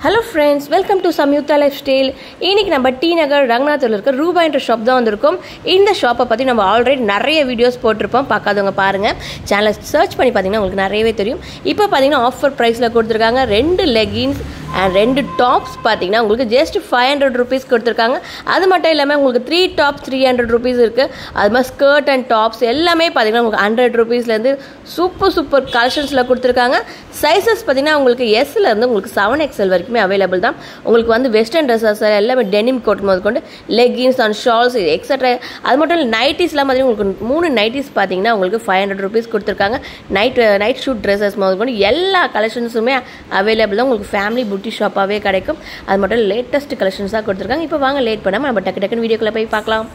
hello friends welcome to Samyuktha lifestyle இன்னைக்கு நம்ம D நகர் ரங்கநாத்தில் இருக்க ரூபா என்ற ஷாப் தான் வந்திருக்கோம் இந்த ஷாப்பை பற்றி நம்ம ஆல்ரெடி நிறைய வீடியோஸ் போட்டிருப்போம் பார்க்காதவங்க பாருங்கள் சேனலை சர்ச் பண்ணி பார்த்தீங்கன்னா உங்களுக்கு நிறையவே தெரியும் இப்போ பார்த்தீங்கன்னா ஆஃபர் ப்ரைஸில் கொடுத்துருக்காங்க ரெண்டு லெகின்ஸ் அண்ட் ரெண்டு டாப்ஸ் பார்த்தீங்கன்னா உங்களுக்கு ஜஸ்ட் ஃபைவ் ஹண்ட்ரட் ருபீஸ் கொடுத்துருக்காங்க அது மட்டும் இல்லாமல் உங்களுக்கு three tops three hundred rupees இருக்குது அது மாதிரி ஸ்கர்ட் அண்ட் டாப்ஸ் எல்லாமே பார்த்தீங்கன்னா உங்களுக்கு ஹண்ட்ரட் ருபீஸ்லேருந்து சூப்பர் சூப்பர் கலெக்ஷன்ஸில் கொடுத்துருக்காங்க சைஸஸ் பார்த்தீங்கன்னா உங்களுக்கு எஸ்ல இருந்து உங்களுக்கு செவன் எக்ஸ்எல் வரைக்குமே அவைலபிள் தான் உங்களுக்கு வந்து வெஸ்டர்ன் ட்ரெஸ்ஸஸ் எல்லாமே டெனிம் கோட் முதல் கொண்டு லெகின்ஸ் அண்ட் ஷால்ஸ் எக்ஸட்ரா அது மட்டும் இல்லை நைட்டிஸ்லாம் பார்த்தீங்கன்னா உங்களுக்கு மூணு நைட்டிஸ் பார்த்தீங்கன்னா உங்களுக்கு ஃபைவ் ஹண்ட்ரட் ருபீஸ் கொடுத்துருக்காங்க நைட் நைட் ஷூட் ட்ரெஸ்ஸஸ் முதல் கொண்டு எல்லா கலெக்ஷன்ஸுமே அவைலபிள் தான் உங்களுக்கு ஃபேமிலி புட்டி ஷாப்பாகவே கிடைக்கும் அது மட்டும் லேட்டஸ்ட் கலெக்ஷன்ஸாக கொடுத்துருக்காங்க இப்போ வாங்க லேட் பண்ணாமல் நம்ம டக்கு டக்குன்னு வீடியோக்குள்ளே போய் பார்க்கலாம்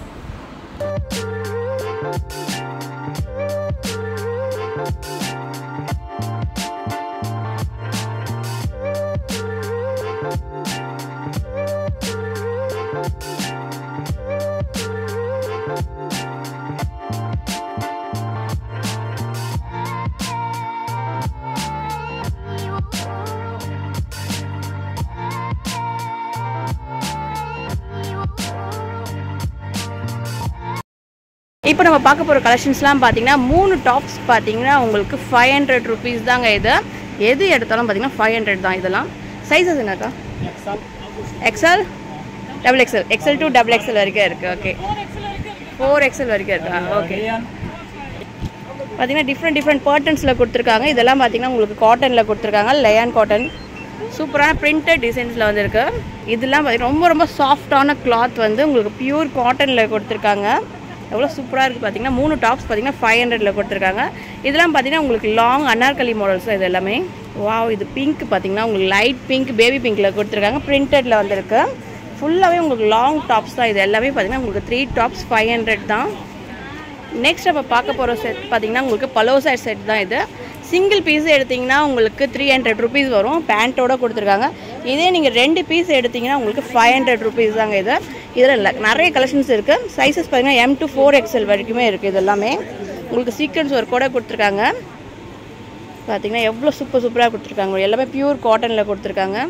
இப்போ நம்ம பார்க்க போகிற கலெக்ஷன்ஸ்லாம் பார்த்தீங்கன்னா மூணு டாப்ஸ் பார்த்தீங்கன்னா உங்களுக்கு ஃபைவ் ஹண்ட்ரட் ருபீஸ் தாங்க இது எது எடுத்தாலும் பார்த்தீங்கன்னா ஃபைவ் ஹண்ட்ரட் தான் இதெல்லாம் சைஸஸ் என்னக்கா XL double XL XL to double XL வரைக்கும் இருக்குது ஓகே ஃபோர் எக்ஸ்எல் வரைக்கும் இருக்கா ஓகே பார்த்தீங்கன்னா டிஃப்ரெண்ட் டிஃப்ரெண்ட் பேர்டன்ஸில் கொடுத்துருக்காங்க இதெல்லாம் பார்த்தீங்கன்னா உங்களுக்கு காட்டனில் கொடுத்துருக்காங்க லயான் காட்டன் சூப்பரான பிரிண்டட் டிசைன்ஸில் வந்துருக்கு இதெல்லாம் பார்த்தீங்கன்னா ரொம்ப ரொம்ப சாஃப்டான கிளாத் வந்து உங்களுக்கு பியூர் காட்டனில் கொடுத்துருக்காங்க எவ்வளோ சூப்பராக இருக்குது பார்த்தீங்கன்னா மூணு டாப்ஸ் பார்த்தீங்கன்னா ஃபைவ் ஹண்ட்ரடில் கொடுத்துருக்காங்க இதெல்லாம் பார்த்தீங்கன்னா உங்களுக்கு லாங் அனார்கலி மாடல்ஸ் இது எல்லாமே வாவ் இது பிங்க் பார்த்தீங்கன்னா உங்களுக்கு லைட் பிங்க் பேபி பிங்க்கில் கொடுத்துருக்காங்க பிரிண்டடில் வந்திருக்கு ஃபுல்லாகவே உங்களுக்கு லாங் டாப்ஸ் தான் இது எல்லாமே பார்த்தீங்கன்னா உங்களுக்கு த்ரீ டாப்ஸ் ஃபைவ் ஹண்ட்ரட் தான் நெக்ஸ்ட் நம்ம பார்க்க போகிற செட் பார்த்தீங்கன்னா உங்களுக்கு பலோசா செட் தான் இது சிங்கிள் பீஸ் எடுத்திங்கன்னா உங்களுக்கு த்ரீ ஹண்ட்ரட் ருபீஸ் வரும் பேண்ட்டோட கொடுத்துருக்காங்க இதே நீங்கள் ரெண்டு பீஸ் எடுத்திங்கன்னா உங்களுக்கு ஃபைவ் ஹண்ட்ரட் ருபீஸ் தாங்க இது இதில் இல்லை நிறைய கலெக்ஷன்ஸ் இருக்குது சைஸஸ் பார்த்தீங்கன்னா எம் டு ஃபோர் எக்ஸ்எல் வரைக்குமே இருக்குது இது எல்லாமே உங்களுக்கு சீக்வன்ஸ் ஒர்க் கூட கொடுத்துருக்காங்க பார்த்தீங்கன்னா எவ்வளோ சூப்பர் சூப்பராக கொடுத்துருக்காங்க எல்லாமே பியூர் காட்டனில் கொடுத்துருக்காங்க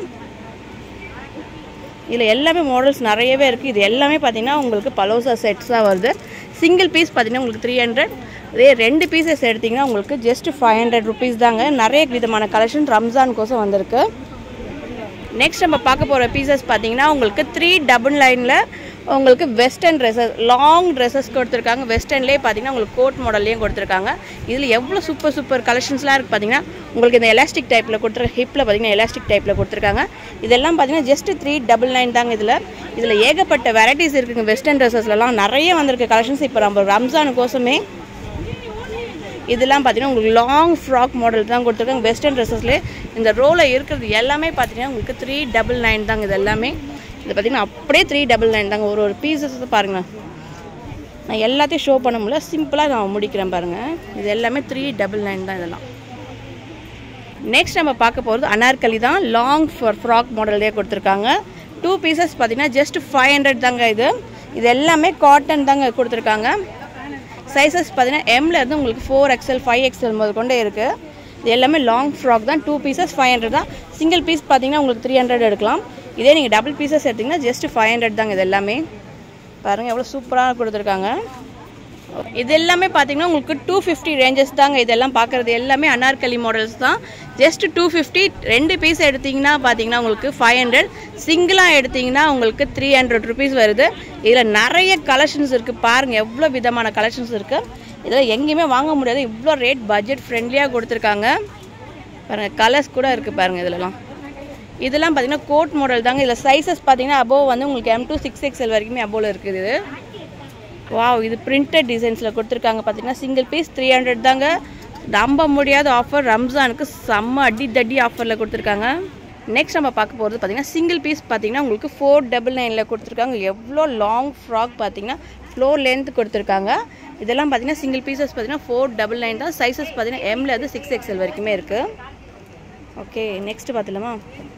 இதில் எல்லாமே மாடல்ஸ் நிறையவே இருக்குது இது எல்லாமே பார்த்தீங்கன்னா உங்களுக்கு பலோசா செட்ஸாக வருது சிங்கிள் பீஸ் பார்த்தீங்கன்னா உங்களுக்கு த்ரீ ஹண்ட்ரட் இதே ரெண்டு பீசஸ் எடுத்திங்கன்னா உங்களுக்கு ஜஸ்ட் ஃபைவ் ஹண்ட்ரட் ருபீஸ் தாங்க நிறைய விதமான கலெக்ஷன் ரம்ஜான் கோசம் வந்திருக்கு நெக்ஸ்ட் நம்ம பார்க்க போகிற பீசஸ் பார்த்தீங்கன்னா உங்களுக்கு த்ரீ டபுள் லைனில் உங்களுக்கு வெஸ்டர்ன் ட்ரெஸ்ஸஸ் லாங் ட்ரெஸ்ஸஸ் கொடுத்துருக்காங்க வெஸ்டர்ன்லேயே பார்த்தீங்கன்னா உங்களுக்கு கோட் மாடல்லையும் கொடுத்துருக்காங்க இதில் எவ்வளோ சூப்பர் சூப்பர் கலெக்ஷன்ஸ்லாம் இருக்குது பார்த்தீங்கன்னா உங்களுக்கு இந்த எலாஸ்டிக் டைப்பில் கொடுத்துரு ஹிப்பில் பார்த்தீங்கன்னா எலாஸ்டிக் டைப்பில் கொடுத்துருக்காங்க இதெல்லாம் பார்த்தீங்கன்னா ஜஸ்ட் த்ரீ டபுள் நைன் தாங்க இதில் இதில் ஏகப்பட்ட வெரைட்டிஸ் இருக்குங்க வெஸ்டர்ன் ட்ரெஸ்ஸஸ்லாம் நிறைய வந்திருக்கு கலெக்ஷன்ஸ் இப்போ நம்ம ரம்ஜானுக்கோசமே இதெல்லாம் பார்த்தீங்கன்னா உங்களுக்கு லாங் ஃப்ராக் மாடல் தான் கொடுத்துருக்காங்க வெஸ்டர்ன் ட்ரெஸ்ஸஸ்லேயே இந்த ரோவில் இருக்கிறது எல்லாமே பார்த்தீங்கன்னா உங்களுக்கு த்ரீ டபுள் நைன் தாங்க இது எல்லாமே இது பார்த்தீங்கன்னா அப்படியே த்ரீ டபுள் நைன் தாங்க ஒரு ஒரு பீசஸ் பாருங்கள் நான் எல்லாத்தையும் ஷோ பண்ண முடியல சிம்பிளாக நான் முடிக்கிறேன் பாருங்கள் இது எல்லாமே த்ரீ டபுள் நைன் தான் இதெல்லாம் நெக்ஸ்ட் நம்ம பார்க்க போகிறது அனார்கலி தான் லாங் ஃப்ராக் மாடல்லே கொடுத்துருக்காங்க டூ பீசஸ் பார்த்தீங்கன்னா ஜஸ்ட் ஃபைவ் ஹண்ட்ரட் தாங்க இது இது எல்லாமே காட்டன் தாங்க கொடுத்துருக்காங்க சைஸஸ் பார்த்தீங்கன்னா எம்ல இருந்து உங்களுக்கு ஃபோர் எக்ஸ்எல் ஃபைவ் எக்ஸ்எல் முதல் கொண்டே இருக்குது இது எல்லாமே லாங் ஃப்ராக் தான் டூ பீசஸ் ஃபைவ் ஹண்ட்ரட் தான் சிங்கிள் பீஸ் பார்த்தீங்கன்னா உங்களுக்கு த்ரீ ஹண்ட்ரட் எடுக்கலாம் இதே நீங்கள் டபுள் பீசஸ் எடுத்திங்கன்னா ஜஸ்ட் ஃபைவ் ஹண்ட்ரட் தாங்க இது எல்லாமே பாருங்கள் எவ்வளோ சூப்பராக கொடுத்துருக்காங்க இது எல்லாமே பார்த்தீங்கன்னா உங்களுக்கு டூ ஃபிஃப்டி ரேஞ்சஸ் தாங்க இதெல்லாம் பார்க்குறது எல்லாமே அனார்கலி மாடல்ஸ் தான் ஜஸ்ட் டூ ஃபிஃப்டி ரெண்டு பீஸ் எடுத்திங்கன்னா பார்த்தீங்கன்னா உங்களுக்கு ஃபைவ் ஹண்ட்ரட் சிங்கிளாக எடுத்திங்கன்னா உங்களுக்கு த்ரீ ஹண்ட்ரட் ருபீஸ் வருது இதில் நிறைய கலெக்ஷன்ஸ் இருக்குது பாருங்கள் எவ்வளோ விதமான கலெக்ஷன்ஸ் இருக்குது இதில் எங்கேயுமே வாங்க முடியாது இவ்வளோ ரேட் பட்ஜெட் ஃப்ரெண்ட்லியாக கொடுத்துருக்காங்க பாருங்கள் கலர்ஸ் கூட இருக்குது பாருங்கள் இதிலலாம் இதெல்லாம் பார்த்தீங்கன்னா கோட் மாடல் தாங்க இதில் சைஸஸ் பார்த்தீங்கன்னா அபோவ் வந்து உங்களுக்கு எம் டூ சிக்ஸ் எக்ஸ்எல் வரைக்குமே அபோவில் இருக்குது இது வாவ் இது பிரிண்டட் டிசைன்ஸில் கொடுத்துருக்காங்க பார்த்தீங்கன்னா சிங்கிள் பீஸ் த்ரீ ஹண்ட்ரட் தாங்க நம்ப முடியாத ஆஃபர் ரம்ஜானுக்கு செம்ம அடி தடி ஆஃபரில் கொடுத்துருக்காங்க நெக்ஸ்ட் நம்ம பார்க்க போகிறது பார்த்தீங்கன்னா சிங்கிள் பீஸ் பார்த்தீங்கன்னா உங்களுக்கு ஃபோர் டபுள் நைனில் கொடுத்துருக்காங்க எவ்வளோ லாங் ஃப்ராக் பார்த்தீங்கன்னா ஃப்ளோர் லென்த் கொடுத்துருக்காங்க இதெல்லாம் பார்த்தீங்கன்னா சிங்கிள் பீசஸ் பார்த்தீங்கன்னா ஃபோர் டபுள் நைன் தான் சைஸஸ் பார்த்தீங்கன்னா எம்ல இருந்து சிக்ஸ் எக்ஸ்எல் வரைக்குமே இருக்குது ஓகே நெக்ஸ்ட் பார்த்துலாமா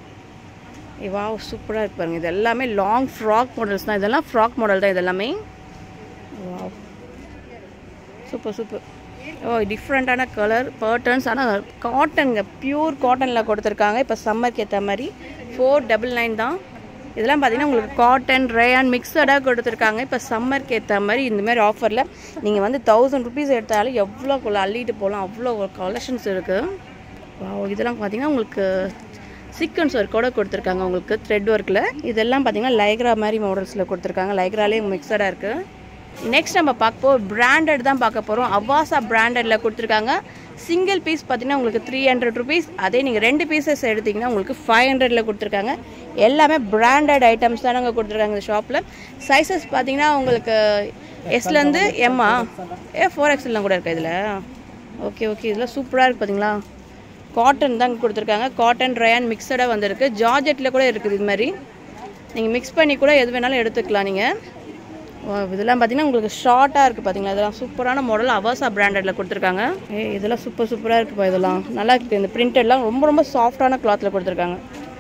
வா சூப்பராக இருக்கு பாருங்க இது எல்லாமே லாங் ஃப்ராக் மாடல்ஸ் தான் இதெல்லாம் ஃப்ராக் மாடல் தான் இது எல்லாமே வாவ் சூப்பர் சூப்பர் ஓ டிஃப்ரெண்ட்டான கலர் பேட்டர்ன்ஸ் ஆனால் காட்டனுங்க பியூர் காட்டனில் கொடுத்துருக்காங்க இப்போ சம்மருக்கு ஏற்ற மாதிரி ஃபோர் டபுள் நைன் தான் இதெல்லாம் பார்த்தீங்கன்னா உங்களுக்கு காட்டன் ரேயான் மிக்சடாக கொடுத்துருக்காங்க இப்போ சம்மருக்கு ஏற்ற மாதிரி இந்த மாதிரி ஆஃபரில் நீங்கள் வந்து தௌசண்ட் ருபீஸ் எடுத்தாலும் எவ்வளோ அள்ளிட்டு போகலாம் அவ்வளோ கலெக்ஷன்ஸ் இருக்குது இதெல்லாம் பார்த்தீங்கன்னா உங்களுக்கு சீக்வன்ஸ் ஒர்க்கோட கொடுத்துருக்காங்க உங்களுக்கு த்ரெட் ஒர்க்கில் இதெல்லாம் பார்த்தீங்கன்னா லைக்ரா மாதிரி மாடல்ஸில் கொடுத்துருக்காங்க லைக்ராலே மிக்சடாக இருக்குது நெக்ஸ்ட் நம்ம பார்க்க போகிறோம் பிராண்டட் தான் பார்க்க போகிறோம் அவாசா பிராண்டடில் கொடுத்துருக்காங்க சிங்கிள் பீஸ் பார்த்தீங்கன்னா உங்களுக்கு த்ரீ ஹண்ட்ரட் ருபீஸ் அதே நீங்கள் ரெண்டு பீசஸ் எடுத்திங்கன்னா உங்களுக்கு ஃபைவ் ஹண்ட்ரடில் கொடுத்துருக்காங்க எல்லாமே பிராண்டட் ஐட்டம்ஸ் தான் நாங்கள் கொடுத்துருக்காங்க இந்த ஷாப்பில் சைஸஸ் பார்த்தீங்கன்னா உங்களுக்கு எஸ்லேருந்து எம்மா ஏ ஃபோர் எக்ஸ்எல்லாம் கூட இருக்கா இதில் ஓகே ஓகே இதெல்லாம் சூப்பராக இருக்குது பார்த்தீங்களா காட்டன் தான் கொடுத்துருக்காங்க காட்டன் ரயான் மிக்சடாக வந்திருக்கு ஜார்ஜெட்டில் கூட இருக்குது இது மாதிரி நீங்கள் மிக்ஸ் பண்ணி கூட எது வேணாலும் எடுத்துக்கலாம் நீங்கள் இதெல்லாம் பார்த்தீங்கன்னா உங்களுக்கு ஷார்ட்டாக இருக்குது பார்த்தீங்களா இதெல்லாம் சூப்பரான மாடல் அவாசா பிராண்டடில் கொடுத்துருக்காங்க ஏ இதெல்லாம் சூப்பர் சூப்பராக இருக்குப்பா இதெல்லாம் நல்லா இருக்குது இந்த பிரிண்டட்லாம் ரொம்ப ரொம்ப சாஃப்டான கிளாத்தில் கொடுத்துருக்காங்க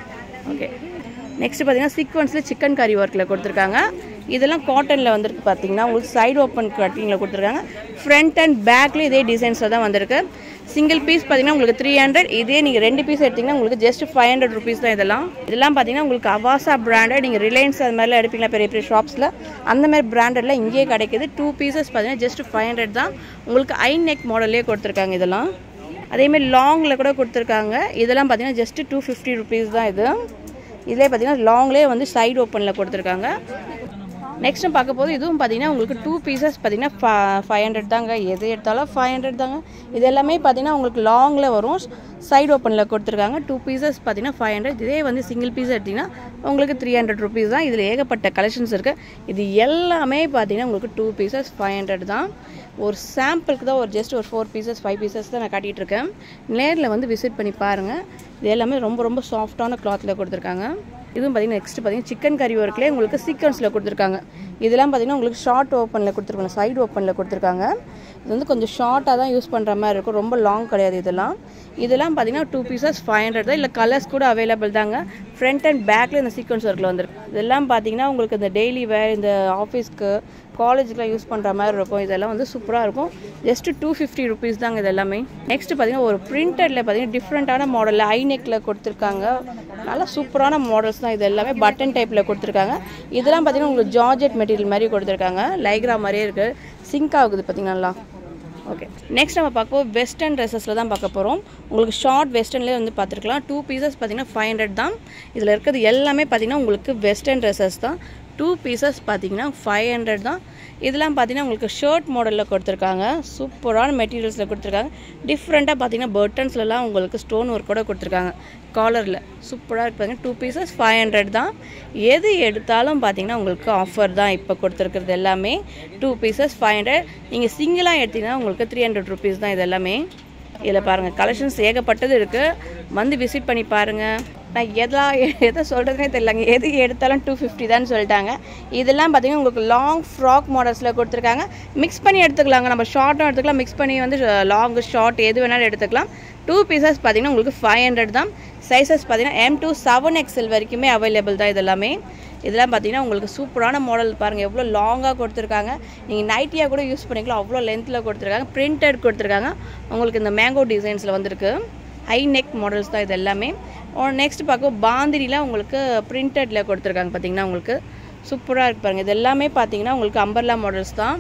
ஓகே நெக்ஸ்ட் பார்த்தீங்கன்னா சீக்வன்ஸில் சிக்கன் கறி ஒர்க்கில் கொடுத்துருக்காங்க இதெல்லாம் காட்டனில் வந்திருக்கு பார்த்தீங்கன்னா உங்களுக்கு சைடு ஓப்பன் கட்டிங்கில் கொடுத்துருக்காங்க ஃப்ரண்ட் அண்ட் பேக்கில் இதே டிசைன்ஸில் தான் வந்திருக்கு சிங்கிள் பீஸ் பார்த்தீங்கன்னா உங்களுக்கு த்ரீ ஹண்ட்ரட் இதே நீங்கள் ரெண்டு பீஸ் எடுத்திங்கன்னா உங்களுக்கு ஜஸ்ட் ஃபைவ் ஹண்ட்ரட் ருபீஸ் தான் இதெல்லாம் இதெல்லாம் பார்த்தீங்கன்னா உங்களுக்கு அவாசா பிராண்டட் நீங்கள் ரிலையன்ஸ் அது மாதிரிலாம் எடுப்பீங்களா பெரிய பெரிய ஷாப்ஸில் அந்த மாதிரி பிராண்டடில் இங்கேயே கிடைக்குது டூ பீசஸ் பார்த்தீங்கன்னா ஜஸ்ட் ஃபைவ் ஹண்ட்ரட் தான் உங்களுக்கு ஐ நெக் மாடல்லே கொடுத்துருக்காங்க இதெல்லாம் அதேமாதிரி லாங்கில் கூட கொடுத்துருக்காங்க இதெல்லாம் பார்த்தீங்கன்னா ஜஸ்ட் டூ ஃபிஃப்டி ருபீஸ் தான் இது இதிலே பார்த்தீங்கன்னா லாங்லேயே வந்து சைடு ஓப்பனில் கொடுத்துருக்காங்க நெக்ஸ்ட்டு பார்க்க போது இதுவும் பார்த்தீங்கன்னா உங்களுக்கு டூ பீசஸ் பார்த்தீங்கன்னா ஃபைவ் ஹண்ட்ரட் தாங்க எது எடுத்தாலும் ஃபைவ் ஹண்ட்ரட் தாங்க இது எல்லாமே பார்த்தீங்கன்னா உங்களுக்கு லாங்கில் வரும் சைடு ஓப்பனில் கொடுத்துருக்காங்க டூ பீசஸ் பார்த்தீங்கன்னா ஃபைவ் ஹண்ட்ரட் இதே வந்து சிங்கிள் பீஸ் எடுத்திங்கன்னா உங்களுக்கு த்ரீ ஹண்ட்ரட் ருபீஸ் தான் இதில் ஏகப்பட்ட கலெக்ஷன்ஸ் இருக்குது இது எல்லாமே பார்த்தீங்கன்னா உங்களுக்கு டூ பீசஸ் ஃபைவ் ஹண்ட்ரட் தான் ஒரு சாம்பிளுக்கு தான் ஒரு ஜஸ்ட் ஒரு ஃபோர் பீசஸ் ஃபைவ் பீசஸ் தான் நான் காட்டிகிட்டு இருக்கேன் நேரில் வந்து விசிட் பண்ணி பாருங்கள் இது எல்லாமே ரொம்ப ரொம்ப சாஃப்டான கிளாத்தில் கொடுத்துருக்காங்க இதுவும் பார்த்தீங்கன்னா நெக்ஸ்ட் பார்த்தீங்கன்னா சிக்கன் கறி ஒர்க்லேயே உங்களுக்கு சீக்வன்ஸில் கொடுத்துருக்காங்க இதெல்லாம் பார்த்தீங்கன்னா உங்களுக்கு ஷார்ட் ஓப்பனில் கொடுத்துருக்காங்க சைடு ஓப்பனில் கொடுத்துருக்காங்க இது வந்து கொஞ்சம் ஷார்ட்டாக தான் யூஸ் பண்ணுற மாதிரி இருக்கும் ரொம்ப லாங் கிடையாது இதெல்லாம் இதெல்லாம் பார்த்தீங்கன்னா டூ பீசஸ் ஃபைவ் ஹண்ட்ரட் தான் இல்லை கலர்ஸ் கூட அவைலபிள் தாங்க ஃப்ரண்ட் அண்ட் பேக்கில் இந்த சீக்வன்ஸ் ஒர்க்கில் வந்துருக்கு இதெல்லாம் பார்த்தீங்கன்னா உங்களுக்கு இந்த டெய்லி வேர் இந்த ஆஃபீஸ்க்கு காலேஜுக்குலாம் யூஸ் பண்ணுற மாதிரி இருக்கும் இதெல்லாம் வந்து சூப்பராக இருக்கும் ஜஸ்ட் டூ ஃபிஃப்டி ருபீஸ் தாங்க இது எல்லாமே நெக்ஸ்ட் பார்த்தீங்கன்னா ஒரு பிரிண்டடில் பார்த்தீங்கன்னா டிஃப்ரெண்ட்டான மாடலில் ஐ நெக்கில் கொடுத்துருக்காங்க நல்லா சூப்பரான மாடல்ஸ் தான் இது எல்லாமே பட்டன் டைப்பில் கொடுத்துருக்காங்க இதெல்லாம் பார்த்தீங்கன்னா உங்களுக்கு ஜார்ஜெட் மெட்டீரியல் மாதிரி கொடுத்துருக்காங்க லைக்ரா மாதிரியே இருக்குது சிங்க் ஆகுது பார்த்தீங்கன்னா நல்லா ஓகே நெக்ஸ்ட் நம்ம பார்க்க போது வெஸ்டர்ன் ட்ரெஸ்ஸஸில் தான் பார்க்க போகிறோம் உங்களுக்கு ஷார்ட் வெஸ்டர்ன்லேயே வந்து பார்த்துருக்கலாம் டூ பீசஸ் பார்த்தீங்கன்னா ஃபைவ் ஹண்ட்ரட் தான் இதில் இருக்கிறது எல்லாமே பார்த்தீங்கன்னா உங்களுக்கு வெஸ்டர்ன் ட்ரெஸ்ஸஸ் தான் டூ பீசஸ் பார்த்தீங்கன்னா ஃபைவ் ஹண்ட்ரட் தான் இதெல்லாம் பார்த்தீங்கன்னா உங்களுக்கு ஷர்ட் மாடலில் கொடுத்துருக்காங்க சூப்பரான மெட்டீரியல்ஸில் கொடுத்துருக்காங்க டிஃப்ரெண்ட்டாக பார்த்தீங்கன்னா பட்டன்ஸ்லலாம் உங்களுக்கு ஸ்டோன் ஒர்க் கூட கொடுத்துருக்காங்க காலரில் சூப்பராக இருப்பாங்க டூ பீசஸ் ஃபைவ் ஹண்ட்ரட் தான் எது எடுத்தாலும் பார்த்தீங்கன்னா உங்களுக்கு ஆஃபர் தான் இப்போ கொடுத்துருக்கிறது எல்லாமே டூ பீசஸ் ஃபைவ் ஹண்ட்ரட் நீங்கள் சிங்கிளாக எடுத்தீங்கன்னா உங்களுக்கு த்ரீ ஹண்ட்ரட் ருபீஸ் தான் இது எல்லாமே இதில் பாருங்கள் கலெக்ஷன்ஸ் ஏகப்பட்டது இருக்குது வந்து விசிட் பண்ணி பாருங்கள் நான் எதா எதை சொல்கிறதுனே தெரியலங்க எது எடுத்தாலும் டூ ஃபிஃப்டி தான் சொல்லிட்டாங்க இதெல்லாம் பார்த்தீங்கன்னா உங்களுக்கு லாங் ஃப்ராக் மாடல்ஸில் கொடுத்துருக்காங்க மிக்ஸ் பண்ணி எடுத்துக்கலாங்க நம்ம ஷார்ட்டும் எடுத்துக்கலாம் மிக்ஸ் பண்ணி வந்து லாங் ஷார்ட் எது வேணாலும் எடுத்துக்கலாம் டூ பீசஸ் பார்த்தீங்கன்னா உங்களுக்கு ஃபைவ் ஹண்ட்ரட் தான் சைஸஸ் பார்த்தீங்கன்னா எம் டூ செவன் எக்ஸ்எல் வரைக்குமே அவைலபிள் தான் இதெல்லாமே இதெல்லாம் பார்த்தீங்கன்னா உங்களுக்கு சூப்பரான மாடல் பாருங்கள் எவ்வளோ லாங்காக கொடுத்துருக்காங்க நீங்கள் நைட்டியாக கூட யூஸ் பண்ணிக்கலாம் அவ்வளோ லென்த்தில் கொடுத்துருக்காங்க பிரிண்டட் கொடுத்துருக்காங்க உங்களுக்கு இந்த மேங்கோ டிசைன்ஸில் வந்திருக்கு ஹை நெக் மாடல்ஸ் தான் இது எல்லாமே நெக்ஸ்ட் பார்க்க பாந்திரியில் உங்களுக்கு பிரிண்டடில் கொடுத்துருக்காங்க பார்த்தீங்கன்னா உங்களுக்கு சூப்பராக இருக்கு பாருங்கள் இது எல்லாமே பார்த்தீங்கன்னா உங்களுக்கு அம்பர்லா மாடல்ஸ் தான்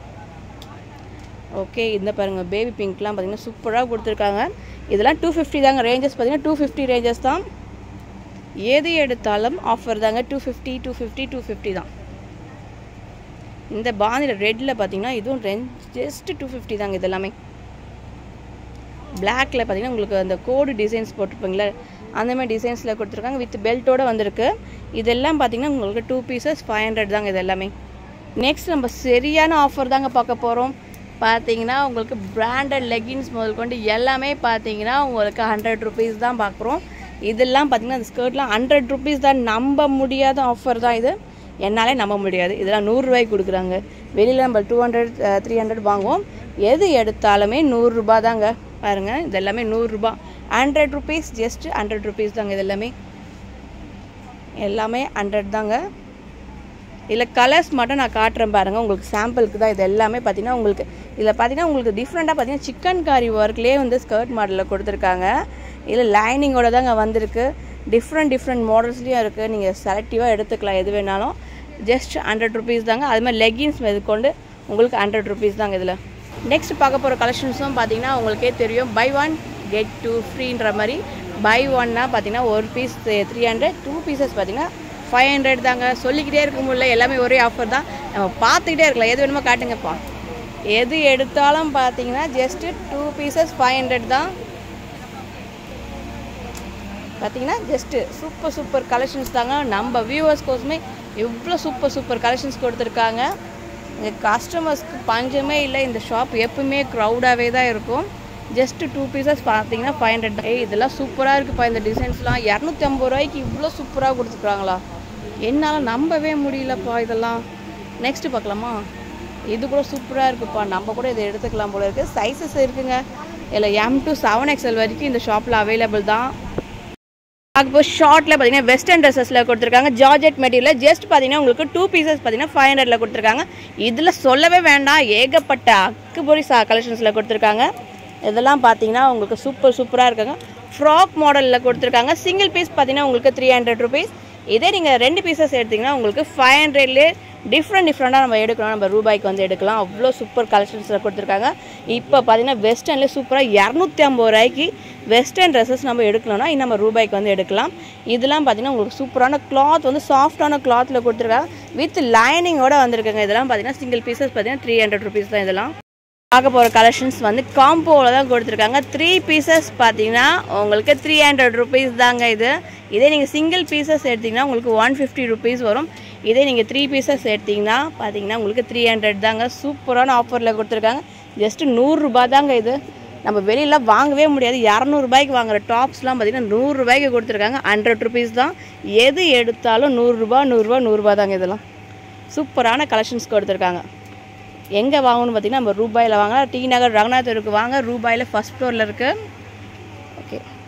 ஓகே இந்த பாருங்கள் பேபி பிங்க்லாம் பார்த்தீங்கன்னா சூப்பராக கொடுத்துருக்காங்க இதெல்லாம் டூ ஃபிஃப்டி தாங்க ரேஞ்சஸ் பார்த்தீங்கன்னா டூ ஃபிஃப்டி ரேஞ்சஸ் தான் எது எடுத்தாலும் ஆஃபர் தாங்க two fifty two fifty two fifty தான் இந்த பாந்தியில் ரெட்டில் பார்த்தீங்கன்னா இதுவும் ரெஞ்ச் ஜஸ்ட் டூ ஃபிஃப்டி தாங்க இது எல்லாமே பிளாக்ல பார்த்தீங்கன்னா உங்களுக்கு அந்த கோடு டிசைன்ஸ் போட்டிருப்பீங்களே அந்த மாதிரி டிசைன்ஸில் கொடுத்துருக்காங்க வித் பெல்ட்டோட வந்திருக்கு இதெல்லாம் பார்த்தீங்கன்னா உங்களுக்கு டூ பீசஸ் ஃபைவ் ஹண்ட்ரட் தாங்க இது எல்லாமே நெக்ஸ்ட் நம்ம சரியான ஆஃபர் தாங்க பார்க்க போகிறோம் பார்த்தீங்கன்னா உங்களுக்கு பிராண்டட் லெகின்ஸ் முதல் கொண்டு எல்லாமே பார்த்தீங்கன்னா உங்களுக்கு ஹண்ட்ரட் ருபீஸ் தான் பார்க்குறோம் இதெல்லாம் பார்த்தீங்கன்னா இந்த ஸ்கர்ட்லாம் ஹண்ட்ரட் ருபீஸ் தான் நம்ப முடியாத ஆஃபர் தான் இது என்னாலே நம்ப முடியாது இதெல்லாம் நூறுரூவாய்க்கு கொடுக்குறாங்க வெளியில் நம்ம டூ ஹண்ட்ரட் த்ரீ ஹண்ட்ரட் வாங்குவோம் எது எடுத்தாலுமே நூறுரூபா தாங்க பாருங்கள் இது எல்லாமே நூறுரூபா hundred rupees just hundred rupees தாங்க இது எல்லாமே எல்லாமே ஹண்ட்ரட் தாங்க இதில் கலர்ஸ் மட்டும் நான் காட்டுறேன் பாருங்கள் உங்களுக்கு சாம்பிளுக்கு தான் இது எல்லாமே பார்த்தீங்கன்னா உங்களுக்கு இதில் பார்த்தீங்கன்னா உங்களுக்கு டிஃப்ரெண்ட்டாக பார்த்தீங்கன்னா சிக்கன் காரி ஒர்க்லேயே வந்து ஸ்கர்ட் மாடலில் கொடுத்துருக்காங்க இதில் லைனிங்கோட தாங்க வந்திருக்கு டிஃப்ரெண்ட் டிஃப்ரெண்ட் மாடல்ஸ்லேயும் இருக்குது நீங்கள் செலக்டிவாக எடுத்துக்கலாம் எது வேணாலும் ஜஸ்ட் ஹண்ட்ரட் ருபீஸ் தாங்க அது மாதிரி லெகின்ஸ் கொண்டு உங்களுக்கு ஹண்ட்ரட் ருபீஸ் தாங்க இதில் நெக்ஸ்ட் பார்க்க போகிற கலெக்ஷன்ஸும் பார்த்தீங்கன்னா உங்களுக்கே தெரியும் பை ஒன் கெட் டூ ஃப்ரீன்ற மாதிரி பை ஒன்னா பார்த்தீங்கன்னா ஒரு piece three hundred two pieces பார்த்தீங்கன்னா ஃபைவ் ஹண்ட்ரட் தாங்க சொல்லிக்கிட்டே இருக்க முடியல எல்லாமே ஒரே ஆஃபர் தான் நம்ம பார்த்துக்கிட்டே இருக்கலாம் எது வேணுமோ காட்டுங்கப்பா எது எடுத்தாலும் பார்த்தீங்கன்னா just two pieces five hundred தான் பார்த்தீங்கன்னா ஜஸ்ட்டு சூப்பர் சூப்பர் கலெக்ஷன்ஸ் தாங்க நம்ம வியூவர்ஸ் கோசமே எவ்வளோ சூப்பர் சூப்பர் கலெக்ஷன்ஸ் கொடுத்துருக்காங்க இங்கே கஸ்டமர்ஸ்க்கு பஞ்சமே இல்லை இந்த ஷாப் எப்பவுமே க்ரௌடாகவே தான் இருக்கும் ஜஸ்ட் டூ பீசஸ் பார்த்தீங்கன்னா ஃபைவ் ஹண்ட்ரட் ஏய் இதெல்லாம் சூப்பராக இருக்குப்பா இந்த டிசைன்ஸ்லாம் இரநூத்தி ஐம்பது ரூபாய்க்கு இவ்வளோ சூப்பராக கொடுத்துருக்காங்களா என்னால் நம்பவே முடியலப்பா இதெல்லாம் நெக்ஸ்ட்டு பார்க்கலாமா இது கூட சூப்பராக இருக்குப்பா நம்ம கூட இதை எடுத்துக்கலாம் போல இருக்குது சைஸஸ் இருக்குங்க இதில் எம் டு செவன் எக்ஸ்எல் வரைக்கும் இந்த ஷாப்பில் அவைலபிள் தான் இப்போ ஷார்ட்டில் பார்த்தீங்கன்னா வெஸ்டர்ன் ட்ரெஸ்ஸஸில் கொடுத்துருக்காங்க ஜார்ஜெட் மெட்டீரியல் ஜஸ்ட் பார்த்தீங்கன்னா உங்களுக்கு டூ பீசஸ் பார்த்தீங்கன்னா ஃபைவ் ஹண்ட்ரடில் கொடுத்துருக்காங்க இதில் சொல்லவே வேண்டாம் ஏகப்பட்ட அக்குபொரி சா கலெக்ஷன்ஸில் கொடுத்துருக்காங்க இதெல்லாம் பார்த்தீங்கன்னா உங்களுக்கு சூப்பர் சூப்பராக இருக்காங்க ஃப்ராக் மாடலில் கொடுத்துருக்காங்க சிங்கிள் பீஸ் பார்த்தீங்கன்னா உங்களுக்கு த்ரீ ஹண்ட்ரட் ருபீஸ் இதே நீங்கள் ரெண்டு பீசஸ் எடுத்திங்கன்னா உங்களுக்கு ஃபைவ் ஹண்ட்ரட்லேயே டிஃப்ரெண்ட் டிஃப்ரெண்ட்டாக நம்ம எடுக்கலாம் நம்ம ரூபாய்க்கு வந்து எடுக்கலாம் அவ்வளோ சூப்பர் கலெக்ஷன்ஸில் கொடுத்துருக்காங்க இப்போ பார்த்தீங்கன்னா வெஸ்டர்னில் சூப்பராக இரநூத்தி ஐம்பது ரூபாய்க்கு வெஸ்டர்ன் ட்ரெஸ்ஸஸ் நம்ம எடுக்கணும்னா இது நம்ம ரூபாய்க்கு வந்து எடுக்கலாம் இதெல்லாம் பார்த்தீங்கன்னா உங்களுக்கு சூப்பரான கிளாத் வந்து சாஃப்டான கிளாத்தில் கொடுத்துருக்காங்க வித் லைனிங்கோட வந்திருக்காங்க இதெல்லாம் பார்த்தீங்கன்னா சிங்கிள் பீசஸ் பார்த்தீங்கன்னா த்ரீ ஹண்ட்ரட் ருபீஸ் தான் இதெல்லாம் பார்க்க போகிற கலெக்ஷன்ஸ் வந்து காம்போவில் தான் கொடுத்துருக்காங்க த்ரீ பீசஸ் பார்த்தீங்கன்னா உங்களுக்கு த்ரீ ஹண்ட்ரட் ருபீஸ் தாங்க இது இதே நீங்கள் சிங்கிள் பீசஸ் எடுத்திங்கன்னா உங்களுக்கு ஒன் ஃபிஃப்டி ருபீஸ் வரும் இதே நீங்கள் த்ரீ பீசஸ் எடுத்திங்கன்னா பார்த்தீங்கன்னா உங்களுக்கு த்ரீ ஹண்ட்ரட் தாங்க சூப்பரான ஆஃபரில் கொடுத்துருக்காங்க ஜஸ்ட்டு நூறுரூபா தாங்க இது நம்ம வெளியில் வாங்கவே முடியாது இரநூறுபாய்க்கு வாங்குற டாப்ஸ்லாம் பார்த்தீங்கன்னா நூறுரூபாய்க்கு கொடுத்துருக்காங்க ஹண்ட்ரட் ருபீஸ் தான் எது எடுத்தாலும் நூறுரூபா நூறுரூபா நூறுரூபா தாங்க இதெல்லாம் சூப்பரான கலெக்ஷன்ஸ் கொடுத்துருக்காங்க எங்கே வாங்கணும்னு பார்த்தீங்கன்னா நம்ம ரூபாயில் வாங்கலாம் டி நகர் ரங்கநாத் தெருவுக்கு வாங்க ரூபாயில் ஃபஸ்ட் ஃப்ளோரில் இருக்குது ஓகே